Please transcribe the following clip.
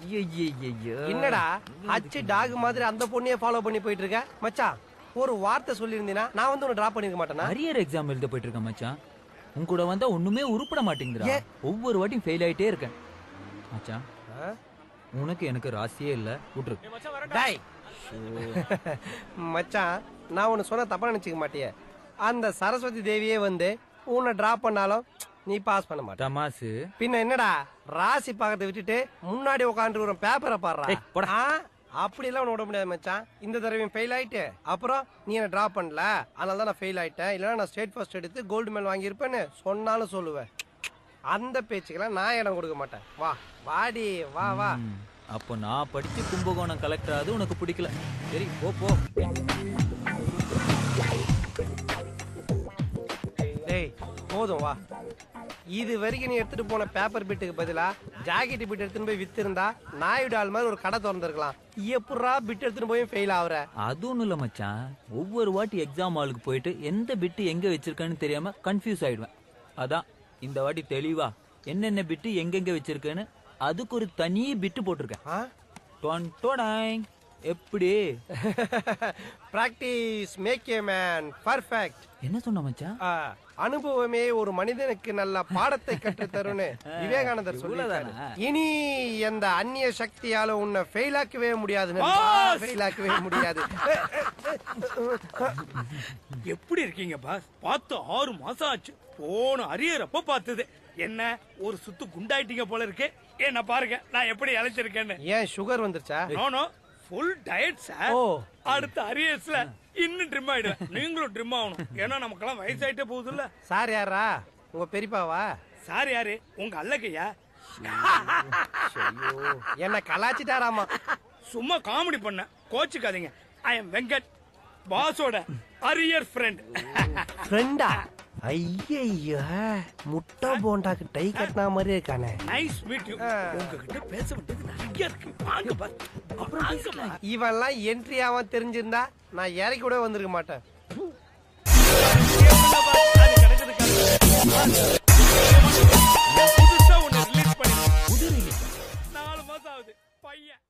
ஐயையையோ. என்னடா அச்சு டாக் மாதிரி அந்த பொண்ணையே ஃபாலோ பண்ணி போயிட்டு இருக்க மச்சான் ஒரு வார்த்தை சொல்லியிருந்தீனா நான் வந்து உன்னை டிராப் பண்ணிருக்க மாட்டேனா அரியர் எக்ஸாம் எழுத போயிட்டு இருக்கேன் மச்சான் உன் கூட வந்தா ஒண்ணுமே உருப்பட மாட்டேங்குதுடா ஏன்? ஒவ்வொரு வாட்டியும் ஃபெயில் ஆயிட்டே இருக்கேன் மச்சான் ஆ? உனக்கு எனக்கு ராசியே இல்ல விட்டுரு டேய் மச்சான் நான் உன்னை சொன்ன தப்பா நினைச்சுக்க மாட்டியே அந்த சரஸ்வதி தேவியே வந்து உன்னை டிராப் பண்ணாலும் நீ பாஸ் பண்ண மாட்ட தமாசு பின்ன என்னடா ராசி பார்க்கறத விட்டுட்டு முன்னாடி உட்காந்து ஒரு பேப்பரை பாடுறா ஏய், போடா. ஆ, அப்படி எல்லாம் உன்னை விட முடியாது மச்சான் இந்த தடவையும் ஃபெயில் ஆயிட்டு அப்புறம் நீ என்ன டிராப் பண்ணல அதனால தான் நான் ஃபெயில் ஆயிட்டேன் இல்லைன்னா நான் ஸ்டேட் ஃபர்ஸ்ட் எடுத்து கோல்டு மெடல் வாங்கியிருப்பேன்னு சொன்னாலும் சொல்லுவேன் அந்த பேச்சுக்கெல்லாம் நான் இடம் கொடுக்க மாட்டேன் வா வாடி வா வா ம், அப்போ நான் படிச்சு கும்பகோணம் கலெக்டர் அது உனக்கு பிடிக்கல சரி போ போ டேய் போதும் வா இது வரைக்கும் நீ எடுத்துட்டு போன பேப்பர் பிட்டுக்கு பதிலா ஜாக்கெட் பிட் எடுத்துட்டு போய் வித்திருந்தா நாயுடு ஆள் மாதிரி ஒரு கடை திறந்திருக்கலாம் எப்படா பிட் எடுத்துட்டு போய் ஃபெயில் ஆகுற அது ஒண்ணும் இல்ல மச்சான் ஒவ்வொரு வாட்டி எக்ஸாம் ஹாலுக்கு போயிட்டு எந்த பிட்டு எங்க வச்சிருக்கேன்னு தெரியாம கன்ஃபியூஸ் ஆயிடுவேன் அதான் இந்த வாட்டி தெளிவா என்னென்ன பிட்டு எங்கெங்க வச்சிருக்கேன்னு அதுக்கு ஒரு தனி பிட்டு போட்டிருக்கேன் ஆ டொன் டொடாங். எப்படி practice make a man perfect என்ன சொன்ன மச்சான் அனுபவமே ஒரு மனிதனுக்கு நல்ல பாடத்தை கற்றுத் தரும்னு விவேகானந்தர் சொல்லியிருக்காரு இவ்வளவுதானா? இனி எந்த அந்நிய சக்தியால உன்னை ஃபெயில் ஆக்கவே முடியாது ஃபெயில் ஆக்கவே முடியாது எப்படி இருக்கீங்க பாஸ் பார்த்து ஆறு மாசம் ஆச்சு போன அரியறப்ப பார்த்தது என்ன ஒரு சுத்து குண்டாயிட்டீங்க போல இருக்கு என்ன பாருங்க நான் எப்படி இழைச்சிருக்கேன்னு ஏன் சுகர் வந்துருச்சா நானோ ஃபுல் டயட் சார் ஓ. அடுத்த அரியர்ஸ்ல இன்னும் ட்ரிம் ஆயிடுவேன் நீங்களும் ட்ரிம் ஆகணும் ஏன்னா நமக்கெல்லாம் வயசாயிட்டே போகுதுல்ல சார் யாரா உங்க பெரியப்பாவா சார் யாரு உங்க அல்லக்கையா என்ன கலாச்சிட்டாராமா சும்மா காமெடி பண்ண கோச்சுக்காதீங்க ஐ எம் வெங்கட் பாஸோட அரியர் ஃப்ரெண்ட் ஃப்ரெண்டா ஐயய்யா முட்டை போண்டாக்கு டை கட்டினா மாதிரி இருக்கானே நைஸ் மீட் யூ உங்ககிட்ட பேச வேண்டியது நிறைய இருக்கு வாங்க பாஸ் வாங்க பாஸ் இவன்லாம் என்ட்ரி ஆவான் தெரிஞ்சிருந்தா நான் இறக்கி கூட வந்திருக்க மாட்டேன் புதுசா ஒண்ணு ரிலீஸ் பண்ணி நாலு மாசம் ஆகுது பையன்